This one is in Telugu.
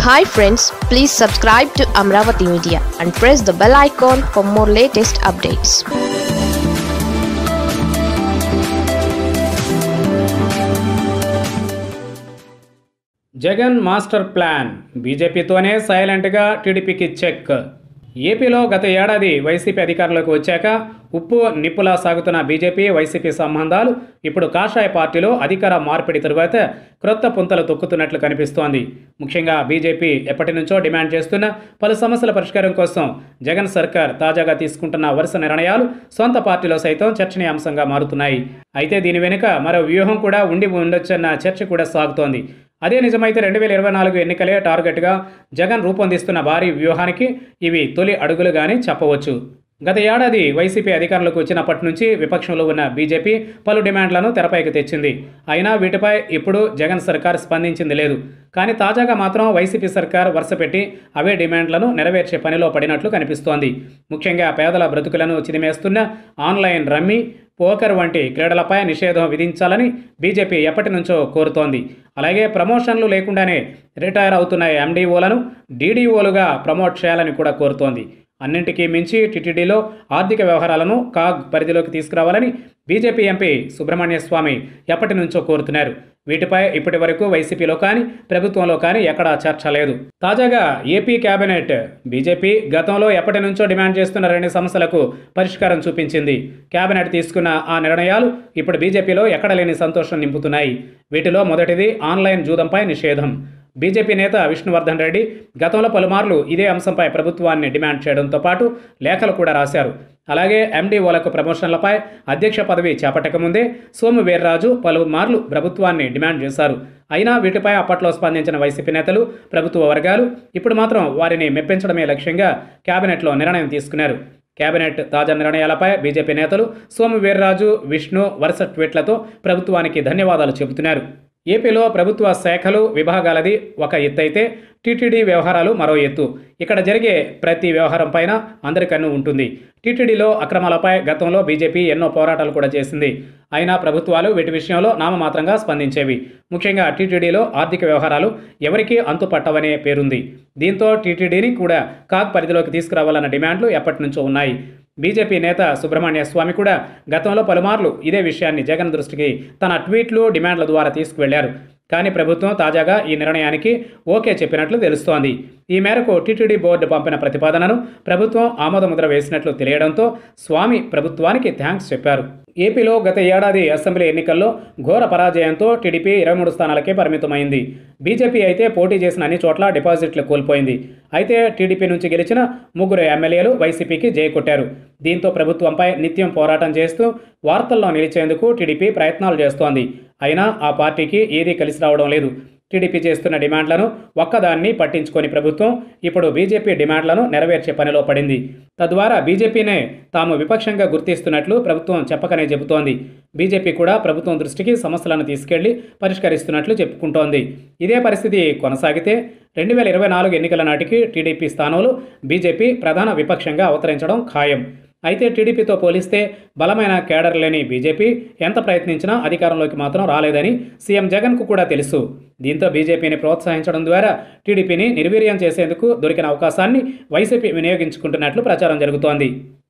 hi friends please subscribe to Amaravati media and press the bell icon for more latest updates Jagan master plan బీజేపీతోనే సైలెంట్గా టీడీపీకి చెక్ ఏపీలో గత ఏడాది వైసీపీ అధికారంలోకి వచ్చాక ఉప్పు నిప్పులా సాగుతున్న బీజేపీ వైసీపీ సంబంధాలు ఇప్పుడు కాషాయ పార్టీలో అధికార మార్పిడి తరువాత క్రొత్త పుంతలు తొక్కుతున్నట్లు కనిపిస్తోంది ముఖ్యంగా బీజేపీ ఎప్పటి నుంచో డిమాండ్ చేస్తున్న పలు సమస్యల పరిష్కారం కోసం జగన్ సర్కార్ తాజాగా తీసుకుంటున్న వరుస నిర్ణయాలు సొంత పార్టీలో సైతం చర్చనీయాంశంగా మారుతున్నాయి అయితే దీని వెనుక మరో వ్యూహం కూడా ఉండి ఉండొచ్చన్న చర్చ కూడా సాగుతోంది అదే నిజమైతే రెండు వేల ఇరవై నాలుగు ఎన్నికలే టార్గెట్గా జగన్ రూపొందిస్తున్న భారీ వ్యూహానికి ఇవి తొలి అడుగులుగానే చెప్పవచ్చు గత ఏడాది వైసీపీ అధికారంలోకి వచ్చినప్పటి నుంచి విపక్షంలో ఉన్న బీజేపీ పలు డిమాండ్లను తెరపైకి తెచ్చింది అయినా వీటిపై ఇప్పుడు జగన్ సర్కార్ స్పందించింది లేదు కానీ తాజాగా మాత్రం వైసీపీ సర్కార్ వరుసపెట్టి అవే డిమాండ్లను నెరవేర్చే పనిలో పడినట్లు కనిపిస్తోంది ముఖ్యంగా పేదల బ్రతుకులను చిదిమేస్తున్న ఆన్లైన్ రమ్మీ పోకర్ వంటి క్రీడలపై నిషేధం విధించాలని బీజేపీ ఎప్పటి నుంచో కోరుతోంది అలాగే ప్రమోషన్లు లేకుండానే రిటైర్ అవుతున్న ఎండీఓలను డీడీఓలుగా ప్రమోట్ చేయాలని కూడా కోరుతోంది అన్నింటికీ మించి టిటిడిలో ఆర్థిక వ్యవహారాలను కాగ్ పరిధిలోకి తీసుకురావాలని బీజేపీ ఎంపీ సుబ్రహ్మణ్య స్వామి ఎప్పటి నుంచో కోరుతున్నారు వీటిపై ఇప్పటి వరకు వైసీపీలో కానీ ప్రభుత్వంలో కానీ ఎక్కడా చర్చ లేదు తాజాగా ఏపీ కేబినెట్ బీజేపీ గతంలో ఎప్పటి నుంచో డిమాండ్ చేస్తున్న రెండు సమస్యలకు పరిష్కారం చూపించింది కేబినెట్ తీసుకున్న ఆ నిర్ణయాలు ఇప్పుడు బీజేపీలో ఎక్కడ లేని సంతోషం నింపుతున్నాయి వీటిలో మొదటిది ఆన్లైన్ జూదంపై నిషేధం బీజేపీ నేత విష్ణువర్ధన్ రెడ్డి గతంలో పలుమార్లు ఇదే అంశంపై ప్రభుత్వాన్ని డిమాండ్ చేయడంతో పాటు లేఖలు కూడా రాశారు అలాగే ఎండీఓలకు ప్రమోషన్లపై అధ్యక్ష పదవి చేపట్టకముందే సోము వీర్రాజు పలుమార్లు ప్రభుత్వాన్ని డిమాండ్ చేశారు అయినా వీటిపై అప్పట్లో స్పందించిన వైసీపీ నేతలు ప్రభుత్వ వర్గాలు ఇప్పుడు మాత్రం వారిని మెప్పించడమే లక్ష్యంగా కేబినెట్లో నిర్ణయం తీసుకున్నారు కేబినెట్ తాజా నిర్ణయాలపై బీజేపీ నేతలు సోము వీర్రాజు విష్ణు వరుస ట్వీట్లతో ప్రభుత్వానికి ధన్యవాదాలు చెబుతున్నారు ఏపీలో ప్రభుత్వ శాఖలు విభాగాలది ఒక ఎత్తు అయితే టీటీడీ వ్యవహారాలు మరో ఎత్తు ఇక్కడ జరిగే ప్రతి వ్యవహారం పైన అందరి కన్ను ఉంటుంది టీటీడీలో అక్రమాలపై గతంలో బీజేపీ ఎన్నో పోరాటాలు కూడా చేసింది అయినా ప్రభుత్వాలు వీటి విషయంలో నామమాత్రంగా స్పందించేవి ముఖ్యంగా టీటీడీలో ఆర్థిక వ్యవహారాలు ఎవరికీ అంతుపట్టవనే పేరుంది దీంతో టీటీడీని కూడా కాగ్ పరిధిలోకి తీసుకురావాలన్న డిమాండ్లు ఎప్పటి నుంచో ఉన్నాయి బీజేపీ నేత సుబ్రహ్మణ్య స్వామి కూడా గతంలో పలుమార్లు ఇదే విషయాన్ని జగన్ దృష్టికి తన ట్వీట్లు డిమాండ్ల ద్వారా తీసుకువెళ్లారు కానీ ప్రభుత్వం తాజాగా ఈ నిర్ణయానికి ఓకే చెప్పినట్లు తెలుస్తోంది ఈ మేరకు టీటీడీ బోర్డు పంపిన ప్రతిపాదనను ప్రభుత్వం ఆమోదముద్ర వేసినట్లు తెలియడంతో స్వామి ప్రభుత్వానికి థ్యాంక్స్ చెప్పారు ఏపీలో గత ఏడాది అసెంబ్లీ ఎన్నికల్లో ఘోర పరాజయంతో టీడీపీ ఇరవై మూడు స్థానాలకే పరిమితమైంది బీజేపీ అయితే పోటీ చేసిన అన్ని చోట్ల డిపాజిట్లు కోల్పోయింది అయితే టీడీపీ నుంచి గెలిచిన ముగ్గురు ఎమ్మెల్యేలు వైసీపీకి జయ కొట్టారు దీంతో ప్రభుత్వంపై నిత్యం పోరాటం చేస్తూ వార్తల్లో నిలిచేందుకు టీడీపీ ప్రయత్నాలు చేస్తోంది అయినా ఆ పార్టీకి ఏదీ కలిసి రావడం లేదు టీడీపీ చేస్తున్న డిమాండ్లను ఒక్కదాన్ని పట్టించుకొని ప్రభుత్వం ఇప్పుడు బీజేపీ డిమాండ్లను నెరవేర్చే పనిలో పడింది తద్వారా బీజేపీనే తాము విపక్షంగా గుర్తిస్తున్నట్లు ప్రభుత్వం చెప్పకనే చెబుతోంది బీజేపీ కూడా ప్రభుత్వం దృష్టికి సమస్యలను తీసుకెళ్లి పరిష్కరిస్తున్నట్లు చెప్పుకుంటోంది ఇదే పరిస్థితి కొనసాగితే రెండు వేల ఇరవై నాలుగు ఎన్నికల నాటికి టీడీపీ స్థానంలో బీజేపీ ప్రధాన విపక్షంగా అవతరించడం ఖాయం అయితే టీడీపీతో పోలిస్తే బలమైన కేడర్ లేని బీజేపీ ఎంత ప్రయత్నించినా అధికారంలోకి మాత్రం రాలేదని సీఎం జగన్కు కూడా తెలుసు దీంతో బీజేపీని ప్రోత్సహించడం ద్వారా టీడీపీని నిర్వీర్యం చేసేందుకు దొరికిన అవకాశాన్ని వైసీపీ వినియోగించుకుంటున్నట్లు ప్రచారం జరుగుతోంది